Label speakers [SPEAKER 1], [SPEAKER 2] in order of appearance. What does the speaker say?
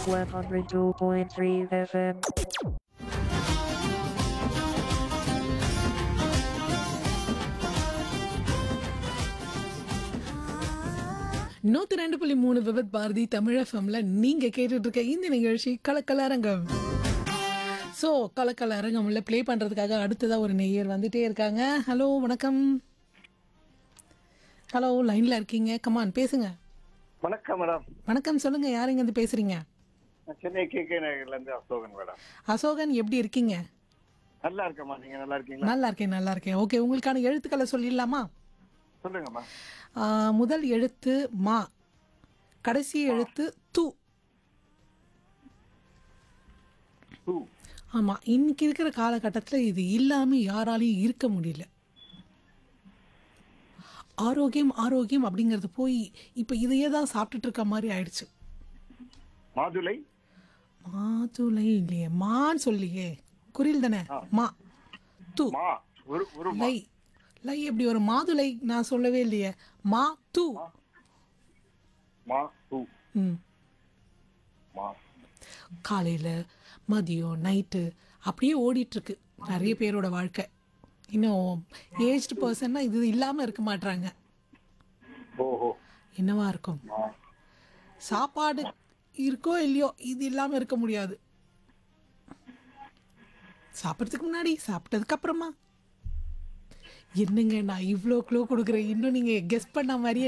[SPEAKER 1] 102.3 FM.
[SPEAKER 2] நூத்தி ரெண்டு புள்ளி மூணு விபத் பாரதி தமிழ் எஃப்எம்ல நீங்க கேட்டுட்டு இருக்க இந்த நிகழ்ச்சி கலக்கல அரங்கம் ஸோ கலக்கல அரங்கம்ல ப்ளே பண்றதுக்காக அடுத்ததா ஒரு நெய்யர் வந்துட்டே இருக்காங்க ஹலோ வணக்கம் ஹலோ லைன்ல இருக்கீங்க கமான் பேசுங்க
[SPEAKER 3] வணக்கம் மேடம்
[SPEAKER 2] வணக்கம் சொல்லுங்க யாருங்க இருந்து பேசுறீங்க
[SPEAKER 3] நான் சென்னை கே கே நகர்ல இருந்து அசோகன் மேடம்
[SPEAKER 2] அசோகன் எப்படி இருக்கீங்க
[SPEAKER 3] நல்லா இருக்கேம்மா நீங்க நல்லா இருக்கீங்களா
[SPEAKER 2] நல்லா இருக்கேன் நல்லா இருக்கேன் ஓகே உங்களுக்கான எழுத்துக்களை சொல்லிடலாமா
[SPEAKER 3] சொல்லுங்கம்மா
[SPEAKER 2] ஆ, முதல் எழுத்து மா கடைசி எழுத்து து
[SPEAKER 3] டூ
[SPEAKER 2] ஆமா இன்னைக்கு இருக்கிற காலகட்டத்தில் இது இல்லாம யாராலையும் இருக்க முடியல ஆரோக்கியம் ஆரோக்கியம் அப்படிங்கிறது போய் இப்போ இதையே தான் சாப்பிட்டுட்டு இருக்க மாதிரி ஆயிடுச்சு
[SPEAKER 3] மாதுளை
[SPEAKER 2] மாதுளை இல்லையே மான்னு சொல்லியே குரில் தானே மா து
[SPEAKER 3] மா ஒரு ஒரு மா.
[SPEAKER 2] லை லை எப்படி ஒரு மாதுளை நான் சொல்லவே இல்லையே மா து
[SPEAKER 3] மா டூ
[SPEAKER 2] ம்
[SPEAKER 3] மா
[SPEAKER 2] காலையில் மதியம் நைட்டு அப்படியே ஓடிட்டு இருக்கு நிறைய பேரோட வாழ்க்கை இன்னும் ஏஜ்டு பர்சன்னா இது இல்லாமல் இருக்க மாட்றாங்க
[SPEAKER 3] ஓஹோ
[SPEAKER 2] என்னவா இருக்கும்
[SPEAKER 3] மா
[SPEAKER 2] சாப்பாடு இருக்கோ இல்லையோ இது இல்லாமல் இருக்க முடியாது சாப்பிட்றதுக்கு முன்னாடி சாப்பிட்டதுக்கு அப்புறமா என்னங்க நான் இவ்வளோ க்ளோ கொடுக்குறேன் இன்னும் நீங்கள் கெஸ் பண்ண மாதிரியே